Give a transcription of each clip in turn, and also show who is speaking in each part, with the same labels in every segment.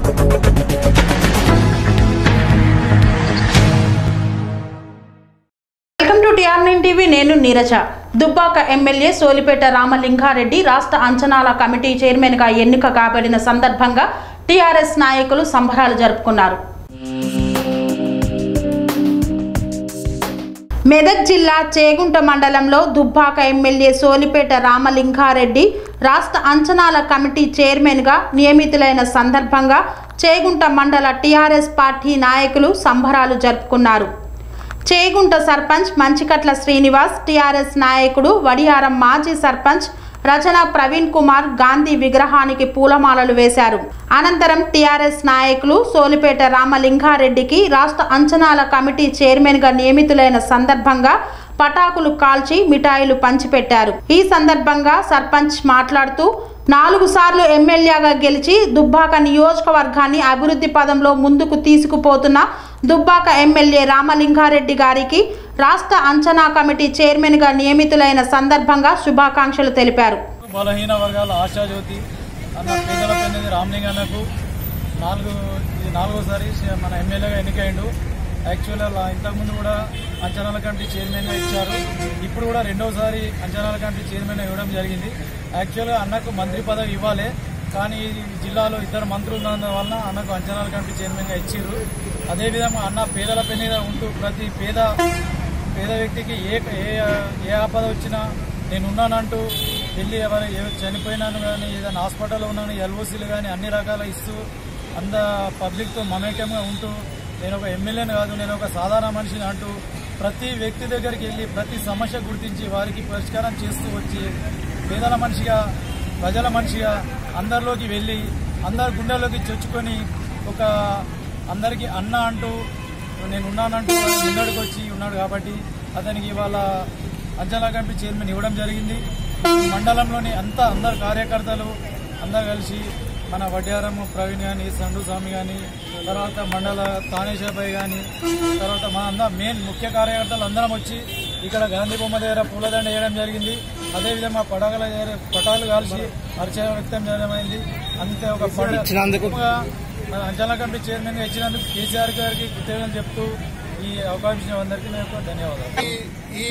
Speaker 1: Welcome to TR nine TV నేను Neeraja Dubbaka MLA Solipeta Ramalinga Reddy రాష్ట్ర అంచనాల కమిటీ చైర్మన్గా ఎన్నిక కాబడిన సందర్భంగా టీఆర్ఎస్ నాయకులు సంబరాలు జరుపుకున్నారు మెదక్ జిల్లా చేగుంట మండలంలో దుబ్బాక ఎమ్మెల్యే సోలిపేట రామలింగారెడ్డి రాష్ట్ర అంచనాల కమిటీ చైర్మన్గా నియమితులైన సందర్భంగా చేగుంట మండల టీఆర్ఎస్ పార్టీ నాయకులు సంబరాలు జరుపుకున్నారు చేగుంట సర్పంచ్ మంచికట్ల శ్రీనివాస్ టీఆర్ఎస్ నాయకుడు వడియారం మాజీ సర్పంచ్ రచన ప్రవీణ్ కుమార్ గాంధీ విగ్రహానికి పూలమాలలు వేశారు అనంతరం టీఆర్ఎస్ నాయకులు సోలిపేట రామలింగారెడ్డికి రాష్ట్ర అంచనాల కమిటీ చైర్మన్గా నియమితులైన సందర్భంగా పటాకులు కాల్చి మిఠాయిలు పంచిపెట్టారు ఈ సందర్భంగా సర్పంచ్ మాట్లాడుతూ నాలుగు సార్లు ఎమ్మెల్యేగా గెలిచి దుబ్బాక నియోజకవర్గాన్ని అభివృద్ధి పదంలో ముందుకు తీసుకుపోతున్న దుబ్బాక ఎమ్మెల్యే రామలింగారెడ్డి గారికి రాష్ట్ర అంచనా కమిటీ చైర్మన్గా నియమితులైన సందర్భంగా శుభాకాంక్షలు తెలిపారు
Speaker 2: బలహీన వర్గాల ఆశాజ్యోతి అన్న పేదల పెన్నది రామలింగ అన్నకు నాలుగు ఇది నాలుగోసారి స- మన ఎమ్మెల్యేగా ఎన్నికైండు యాక్చువల్గా ఇంతకుముందు కూడా అంచనాల కమిటీ చైర్మన్గా ఇచ్చారు ఇప్పుడు కూడా రెండోసారి అంచనాల కమిటీ చైర్మన్ ఇవ్వడం జరిగింది యాక్చువల్గా అన్నకు మంత్రి పదవి ఇవ్వాలి కానీ ఈ జిల్లాలో ఇద్దరు మంత్రులు ఉన్నందువలన అన్నకు అంచనాల కమిటీ చైర్మన్గా ఇచ్చారు అదేవిధంగా అన్న పేదల పెన్నీద ఉంటూ ప్రతి పేద పేద వ్యక్తికి ఏ ఏ ఏ ఆపద వచ్చినా నేను ఉన్నానంటూ వెళ్ళి ఎవరు ఎవరు చనిపోయినాను కానీ ఏదైనా హాస్పిటల్లో ఉన్నాను ఎల్ఓసీలు కానీ అన్ని రకాల ఇస్తూ అంద పబ్లిక్తో మమేకంగా ఉంటూ నేను ఒక ఎమ్మెల్యేని కాదు నేను ఒక సాధారణ మనిషిని అంటూ ప్రతి వ్యక్తి దగ్గరికి వెళ్ళి ప్రతి సమస్య గుర్తించి వారికి పరిష్కారం చేస్తూ వచ్చి పేదల మనిషిగా ప్రజల మనిషిగా అందరిలోకి వెళ్ళి అందరి గుండెల్లోకి చొచ్చుకొని ఒక అందరికీ అన్న అంటూ నేను ఉన్నానంటూ ముందడికి వచ్చి ఉన్నాడు కాబట్టి అతనికి ఇవాళ అంచనా కమిటీ చైర్మన్ ఇవ్వడం జరిగింది మండలంలోని అంతా అందరు కార్యకర్తలు అందరు కలిసి మన వడ్యారం ప్రవీణ్ కానీ సండు స్వామి కానీ తర్వాత మండల తానేశాబాయి కానీ తర్వాత మన అందరం మెయిన్ ముఖ్య కార్యకర్తలు అందరం వచ్చి ఇక్కడ గాంధీ బొమ్మ దగ్గర పూలదండ వేయడం జరిగింది అదేవిధంగా పడగల దగ్గర పటాలు కాల్చి పరిచయం వ్యక్తం చేయడమైంది అంతే ఒక పండుగ మన అంచనా కమిటీ చైర్మన్ గా ఇచ్చినందుకు కేసీఆర్ గారికి కృతజ్ఞతలు చెప్తూ ఈ అవకాశం ఇచ్చిన అందరికీ నా యొక్క ధన్యవాదాలు
Speaker 3: ఈ- ఈ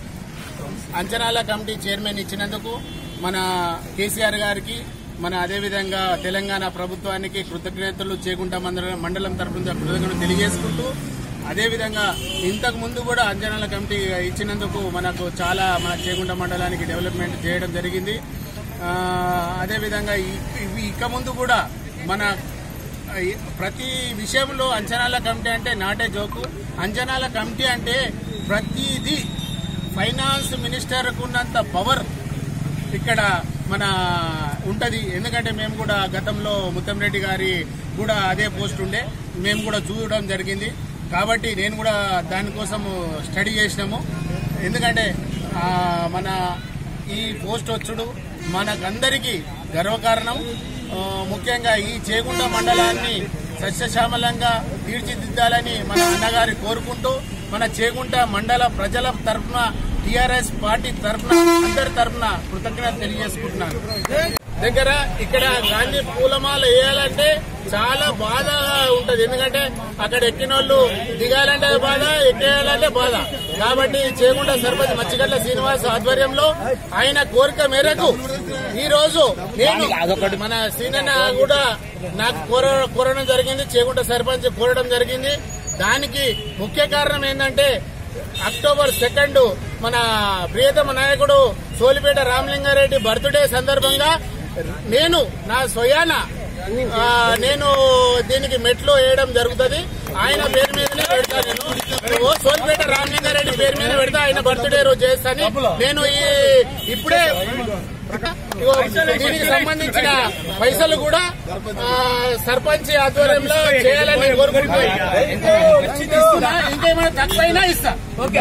Speaker 3: అంచనాల కమిటీ చైర్మన్ ఇచ్చినందుకు మన కేసీఆర్ గారికి మన అదేవిధంగా తెలంగాణ ప్రభుత్వానికి కృతజ్ఞతలు చేకుంటా మండలం మండలం తరఫున కృతజ్ఞతలు తెలియజేసుకుంటూ అదేవిధంగా ఇంతకు ముందు కూడా అంచనాల కమిటీ ఇచ్చినందుకు మనకు చాలా మన చేగుంట మండలానికి డెవలప్మెంట్ చేయడం జరిగింది ఆ, అదేవిధంగా ఇ- ఇవి ఇక ముందు కూడా మన ఈ ప్రతి విషయంలో అంచనాల కమిటీ అంటే నాటే జోకు అంచనాల కమిటీ అంటే ప్రతిదీ ఫైనాన్స్ మినిస్టర్కు ఉన్నంత పవర్ ఇక్కడ మన ఉంటది ఎందుకంటే మేము కూడా గతంలో ముత్తంరెడ్డి గారి కూడా అదే పోస్ట్ ఉండే మేము కూడా చూడడం జరిగింది కాబట్టి నేను కూడా దానికోసం స్టడీ చేసినాము ఎందుకంటే ఆ, మన ఈ పోస్ట్ వచ్చుడు మనకందరికీ గర్వకారణం ఆ, ముఖ్యంగా ఈ చేగుంట మండలాన్ని సస్యశ్యామలంగా తీర్చిదిద్దాలని మన అన్నగారి కోరుకుంటూ మన చేగుంట మండల ప్రజల తరఫున టిఆర్ఎస్ పార్టీ తరఫున అందరి తరఫున కృతజ్ఞత తెలియజేసుకుంటున్నాను దగ్గర ఇక్కడ గాంధీ పూలమాల వేయాలంటే చాలా బాధగా ఉంటది ఎందుకంటే అక్కడ ఎక్కిన వాళ్ళు దిగాలంటే బాధ ఎక్కేయాలంటే బాధ కాబట్టి చేగుంట సర్పంచ్ మచ్చిగడ్ల శ్రీనివాస్ ఆధ్వర్యంలో ఆయన కోరిక మేరకు ఈ రోజు నేను మన సీనన్న కూడా నాకు కోర కోరడం జరిగింది చేగుంట సర్పంచ్ కోరడం జరిగింది దానికి ముఖ్య కారణం ఏంటంటే అక్టోబర్ సెకండ్ మన ప్రియతమ నాయకుడు సోలిపేట రామలింగారెడ్డి బర్త్డే సందర్భంగా నేను నా స్వయాన ఆ, నేను దీనికి మెట్లు వేయడం జరుగుతుంది ఆయన పేరు మీదనే పెడతా నేను ఓ సోలిపేట రామలింగారెడ్డి పేరు మీద పెడతా ఆయన బర్త్డే రోజు చేస్తాను నేను ఈ ఇప్పుడే ఇగో దీనికి సంబంధించిన పైసలు కూడా ఆ, సర్పంచ్ ఆధ్వర్యంలో చేయాలని కోరుకుంటున్నాను ఇస్తున్నా, ఇంకేమైనా తక్కువైనా ఇస్తా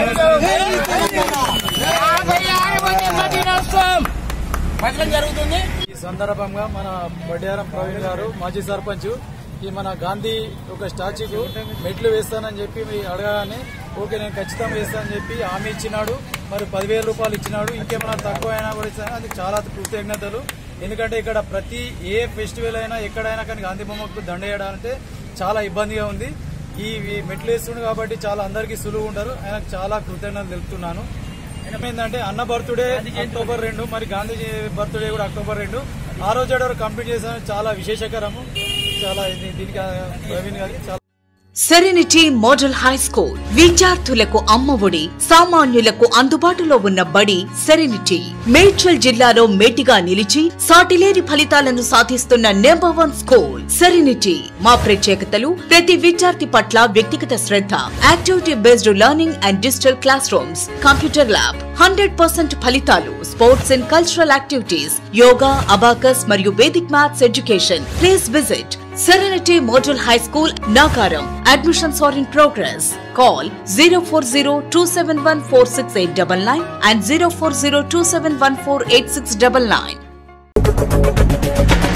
Speaker 3: పథకం జరుగుతుంది
Speaker 2: ఈ సందర్భంగా మన బడ్యారం ప్రవీణ్ గారు మాజీ సర్పంచ్ ఈ మన గాంధీ ఒక స్టాచ్యూకు మెట్లు వేస్తానని చెప్పి మీ అడగగానే ఓకే నేను ఖచ్చితంగా వేస్తానని చెప్పి హామీ ఇచ్చినాడు మరి పదివేల రూపాయలు ఇచ్చినాడు ఇంకేమైనా తక్కువ అయినా కూడా ఇస్తాను అది చాలా కృతజ్ఞతలు ఎందుకంటే ఇక్కడ ప్రతి ఏ ఫెస్టివల్ అయినా ఎక్కడైనా కానీ గాంధీ బొమ్మకు దండ వేయడాలంటే చాలా ఇబ్బందిగా ఉంది ఈ ఈ మెట్లు వేస్తుండు కాబట్టి చాలా అందరికీ సులువు ఉంటారు ఆయనకు చాలా కృతజ్ఞతలు తెలుపుతున్నాను ఏమైందంటే అన్న బర్త్డే అక్టోబర్ రెండు మరి గాంధీజీ బర్త్డే కూడా అక్టోబర్ రెండు ఆ రోజు ఆడ కంప్లీట్ చేసాను చాలా విశేషకరము చాలా ఇది- దీనికి ఆ, ప్రవీణ్ గారికి చాలా
Speaker 4: సెరెనిటీ మోడల్ హై స్కూల్ విద్యార్థులకు అమ్మఒడి సామాన్యులకు అందుబాటులో ఉన్న బడి సెరెనిటీ మేడ్చల్ జిల్లాలో మేటిగా నిలిచి సాటిలేని ఫలితాలను సాధిస్తున్న నెంబర్ వన్ స్కూల్ సెరెనిటీ మా ప్రత్యేకతలు ప్రతి విద్యార్థి పట్ల వ్యక్తిగత శ్రద్ధ activity based learning and digital classrooms computer lab hundred percent ఫలితాలు sports and cultural activities yoga abacus మరియు Vedic maths education please visit Serenity Model High School, Nagaram. Admissions are in progress. Call 040-271-46899 and 040-271-48699.